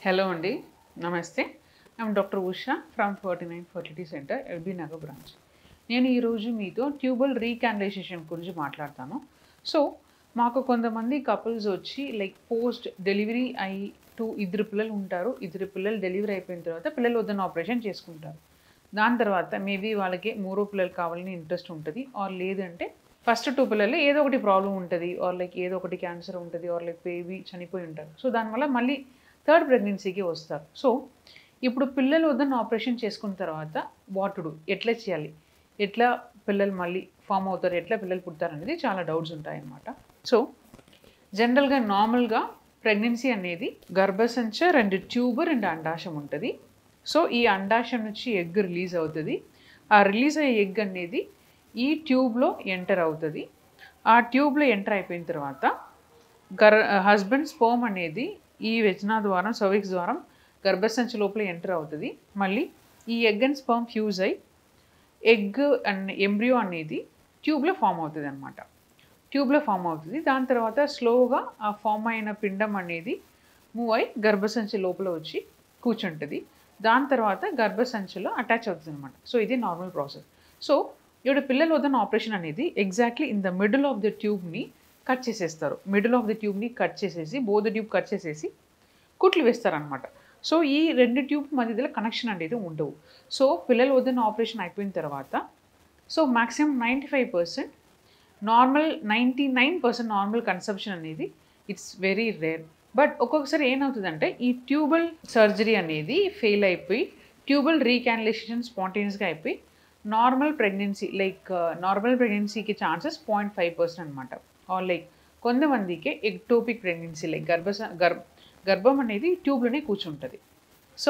hello అండి నమస్తే I'm doctor Usha from forty nine fertility centre LB Nagar branch నేను ఈరోజు మీతో ట్యూబల్ రీకాండైజేషన్ గురించి మాట్లాడతాను సో మాకు కొంతమంది కపుల్స్ వచ్చి లైక్ పోస్ట్ డెలివరీ అయ్యి టూ ఇద్దరు పిల్లలు ఉంటారు ఇద్దరు పిల్లలు డెలివరీ అయిపోయిన తర్వాత పిల్లలు వద్దన్న ఆపరేషన్ చేసుకుంటారు దాని తర్వాత మేబీ వాళ్ళకి మూడో పిల్లలు కావాలని ఇంట్రెస్ట్ ఉంటుంది ఆర్ లేదంటే ఫస్ట్ టూ పిల్లలు ఏదో ఒకటి ప్రాబ్లం ఉంటుంది ఆర్ లైక్ ఏదో ఒకటి క్యాన్సర్ ఉంటుంది ఆర్ లైక్ బేబీ చనిపోయి ఉంటారు సో దానివల్ల మళ్ళీ థర్డ్ ప్రెగ్నెన్సీకి వస్తారు సో ఇప్పుడు పిల్లలు వద్దన్న ఆపరేషన్ చేసుకున్న తర్వాత వాటుడు ఎట్లా చేయాలి ఎట్లా పిల్లలు మళ్ళీ ఫామ్ అవుతారు ఎట్లా పిల్లలు పుడతారు అనేది చాలా డౌట్స్ ఉంటాయన్నమాట సో జనరల్గా నార్మల్గా ప్రెగ్నెన్సీ అనేది గర్భసంచ రెండు ట్యూబ్ రెండు అండాశం ఉంటుంది సో ఈ అండాశం నుంచి ఎగ్ రిలీజ్ అవుతుంది ఆ రిలీజ్ అయ్యే ఎగ్ అనేది ఈ ట్యూబ్లో ఎంటర్ అవుతుంది ఆ ట్యూబ్లో ఎంటర్ అయిపోయిన తర్వాత గర్ హస్బెండ్ స్పోమ్ అనేది ఈ వెజనా ద్వారా సర్విక్స్ ద్వారా గర్భసంచి లోపల ఎంటర్ అవుతుంది మళ్ళీ ఈ ఎగ్ అండ్ స్పర్మ్ ఫ్యూజ్ అయి ఎగ్ అండ్ ఎంబ్రియో అనేది ట్యూబ్లో ఫామ్ అవుతుంది అనమాట ట్యూబ్లో ఫామ్ అవుతుంది దాని తర్వాత స్లోగా ఆ ఫామ్ అయిన పిండం అనేది మూవ్ అయి గర్భసంచి లోపల వచ్చి కూర్చుంటుంది దాని తర్వాత గర్భసంచిలో అటాచ్ అవుతుంది అనమాట సో ఇది నార్మల్ ప్రాసెస్ సో ఇప్పుడు పిల్లలు వద్దన్న ఆపరేషన్ అనేది exactly in the middle of the ట్యూబ్ని కట్ చేసేస్తారు మిడిల్ ఆఫ్ ద ట్యూబ్ని కట్ చేసేసి బోధ ట్యూబ్ కట్ చేసేసి కుట్లు వేస్తారనమాట సో ఈ రెండు ట్యూబ్ మధ్యలో కనెక్షన్ అనేది ఉండవు సో పిల్లలు వద్దన్న ఆపరేషన్ అయిపోయిన తర్వాత so maximum ninety five percent normal ninety nine percent normal consumption అనేది ఇట్స్ వెరీ రేర్ బట్ ఒక్కొక్కసారి ఏమవుతుందంటే ఈ ట్యూబల్ సర్జరీ అనేది ఫెయిల్ అయిపోయి ట్యూబల్ రీకాన్యులేషన్ స్పాంటేనియస్గా అయిపోయి నార్మల్ ప్రెగ్నెన్సీ లైక్ నార్మల్ ప్రెగ్నెన్సీకి ఛాన్సెస్ పాయింట్ ఫైవ్ పర్సెంట్ అనమాట ఆర్ లైక్ కొంతమందికి ఎక్టోపిక్ ప్రెగ్నెన్సీ లైక్ గర్భస గర్భ గర్భం అనేది ట్యూబ్లోనే కూర్చుంటుంది సో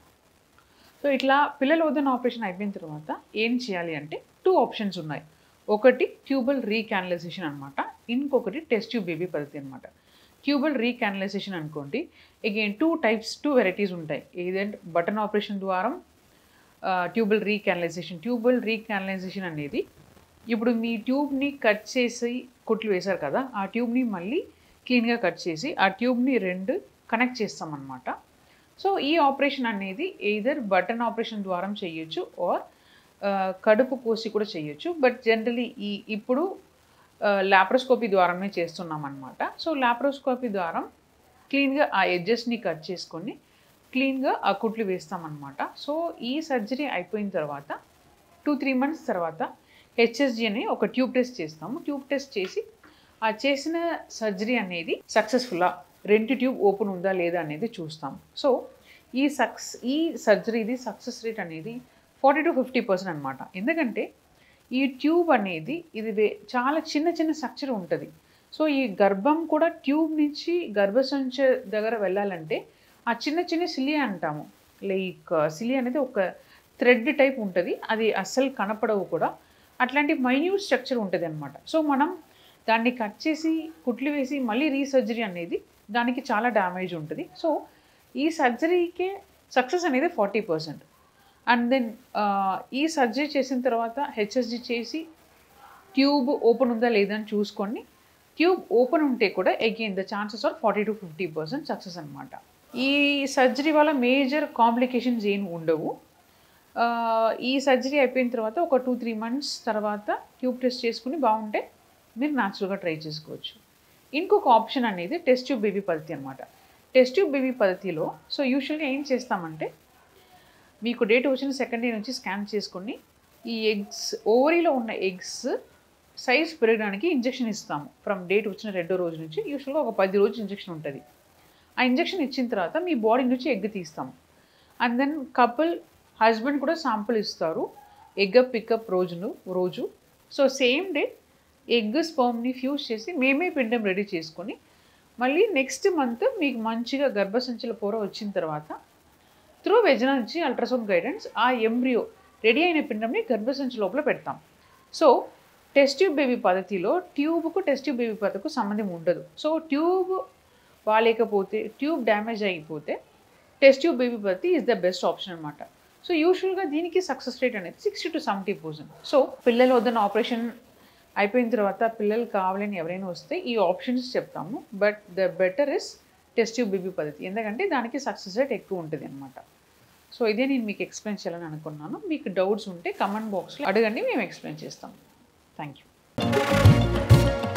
సో ఇట్లా పిల్లల వద్దన ఆపరేషన్ అయిపోయిన తర్వాత ఏం చేయాలి అంటే టూ ఆప్షన్స్ ఉన్నాయి ఒకటి ట్యూబల్ రీకానలైజేషన్ అనమాట ఇంకొకటి టెస్ట్ ట్యూబ్ బేబీ పద్ధతి అనమాట ట్యూబల్ రీకానలైజేషన్ అనుకోండి again two types two varieties ఉంటాయి ఏదంటే బటన్ ఆపరేషన్ ద్వారా ట్యూబల్ రీకానలైజేషన్ ట్యూబల్ రీకానలైజేషన్ అనేది ఇప్పుడు మీ ట్యూబ్ని కట్ చేసి కుట్లు వేశారు కదా ఆ ట్యూబ్ని మళ్ళీ క్లీన్గా కట్ చేసి ఆ ట్యూబ్ని రెండు కనెక్ట్ చేస్తామన్నమాట సో ఈ ఆపరేషన్ అనేది ఎయిదర్ బటన్ ఆపరేషన్ ద్వారా చేయొచ్చు ఆర్ కడుపు కోసి కూడా చేయొచ్చు బట్ జనరలీ ఈ ఇప్పుడు లాప్రోస్కోపీ ద్వారానే చేస్తున్నాం అనమాట సో లాప్రోస్కోపీ ద్వారా క్లీన్గా ఆ ఎడ్జెస్ని కట్ చేసుకొని క్లీన్గా ఆ కుట్లు వేస్తామన్నమాట సో ఈ సర్జరీ అయిపోయిన తర్వాత టూ త్రీ మంత్స్ తర్వాత హెచ్ఎస్జి అని ఒక ట్యూబ్ టెస్ట్ చేస్తాము ట్యూబ్ టెస్ట్ చేసి ఆ చేసిన సర్జరీ అనేది సక్సెస్ఫుల్లా రెండు ట్యూబ్ ఓపెన్ ఉందా లేదా అనేది చూస్తాం సో ఈ సక్స్ ఈ సర్జరీది సక్సెస్ రేట్ అనేది ఫార్టీ టు ఫిఫ్టీ పర్సెంట్ అనమాట ఎందుకంటే ఈ ట్యూబ్ అనేది ఇది వే చాలా చిన్న చిన్న స్ట్రక్చర్ ఉంటుంది సో ఈ గర్భం కూడా ట్యూబ్ నుంచి గర్భసంచ దగ్గర వెళ్ళాలంటే ఆ చిన్న చిన్న సిలి అంటాము లైక్ సిలి అనేది ఒక థ్రెడ్ టైప్ ఉంటుంది అది అస్సలు కనపడవు కూడా అట్లాంటి మైన్యూట్ స్ట్రక్చర్ ఉంటుంది అనమాట సో మనం దాన్ని కట్ చేసి కుట్లు వేసి మళ్ళీ రీసర్జరీ అనేది దానికి చాలా డ్యామేజ్ ఉంటుంది సో ఈ సర్జరీకే సక్సెస్ అనేది ఫార్టీ పర్సెంట్ అండ్ దెన్ ఈ సర్జరీ చేసిన తర్వాత హెచ్ఎస్జి చేసి ట్యూబ్ ఓపెన్ ఉందా లేదా అని చూసుకొని ట్యూబ్ ఓపెన్ ఉంటే కూడా again the chances are forty to fifty percent success అనమాట ఈ సర్జరీ వల్ల మేజర్ కాంప్లికేషన్స్ ఏం ఉండవు ఈ సర్జరీ అయిపోయిన తర్వాత ఒక టూ త్రీ మంత్స్ తర్వాత ట్యూబ్ టెస్ట్ చేసుకుని బాగుంటే మీరు న్యాచురల్గా ట్రై చేసుకోవచ్చు ఇంకొక ఆప్షన్ అనేది టెస్ట్ ట్యూబ్ బేబీ పద్ధతి అనమాట టెస్ట్ ట్యూబ్ బేబీ పద్ధతిలో సో యూజువల్గా ఏం చేస్తామంటే మీకు డేట్ వచ్చిన సెకండ్ డే నుంచి స్కాన్ చేసుకొని ఈ ఎగ్స్ ఓవరీలో ఉన్న ఎగ్స్ సైజ్ పెరగడానికి ఇంజెక్షన్ ఇస్తాము ఫ్రమ్ డేట్ వచ్చిన రెండో రోజు నుంచి యూజువల్గా ఒక పది రోజు ఇంజెక్షన్ ఉంటుంది ఆ ఇంజెక్షన్ ఇచ్చిన తర్వాత మీ బాడీ నుంచి ఎగ్ తీస్తాము అండ్ దెన్ కపుల్ హస్బెండ్ కూడా శాంపుల్ ఇస్తారు ఎగ్ పికప్ రోజును రోజు సో సేమ్ డే ఎగ్ స్పర్మ్ని ఫ్యూజ్ చేసి మేమే పిండం రెడీ చేసుకొని మళ్ళీ నెక్స్ట్ మంత్ మీకు మంచిగా గర్భసంచుల పొర వచ్చిన తర్వాత త్రూ వెజనా నుంచి అల్ట్రాసౌండ్ గైడెన్స్ ఆ ఎంబ్రియో రెడీ అయిన పిండంని గర్భసంచి లోపల పెడతాం సో టెస్ట్ ట్యూబ్ బేబీ పద్ధతిలో ట్యూబ్కు టెస్ట్ ట్యూబ్ బేబీ పద్ధతికు సంబంధం ఉండదు సో ట్యూబ్ బాగాలేకపోతే ట్యూబ్ డ్యామేజ్ అయిపోతే టెస్ట్ ట్యూబ్ బేబీ పద్ధతి ఈజ్ ద బెస్ట్ ఆప్షన్ అనమాట సో యూజువల్గా దీనికి సక్సెస్ రేట్ అనేది sixty to seventy percent so పిల్లలు వద్దన్న ఆపరేషన్ అయిపోయిన తర్వాత పిల్లలు కావాలని ఎవరైనా వస్తే ఈ ఆప్షన్స్ చెప్తాము but the better is test tube baby పద్ధతి ఎందుకంటే దానికి సక్సెస్ రేట్ ఎక్కువ ఉంటుంది అనమాట సో ఇదే నేను మీకు ఎక్స్ప్లెయిన్ చేయాలని అనుకున్నాను మీకు డౌట్స్ ఉంటే కమెంట్ బాక్స్లో అడగండి మేము ఎక్స్ప్లెయిన్ చేస్తాం థ్యాంక్ యూ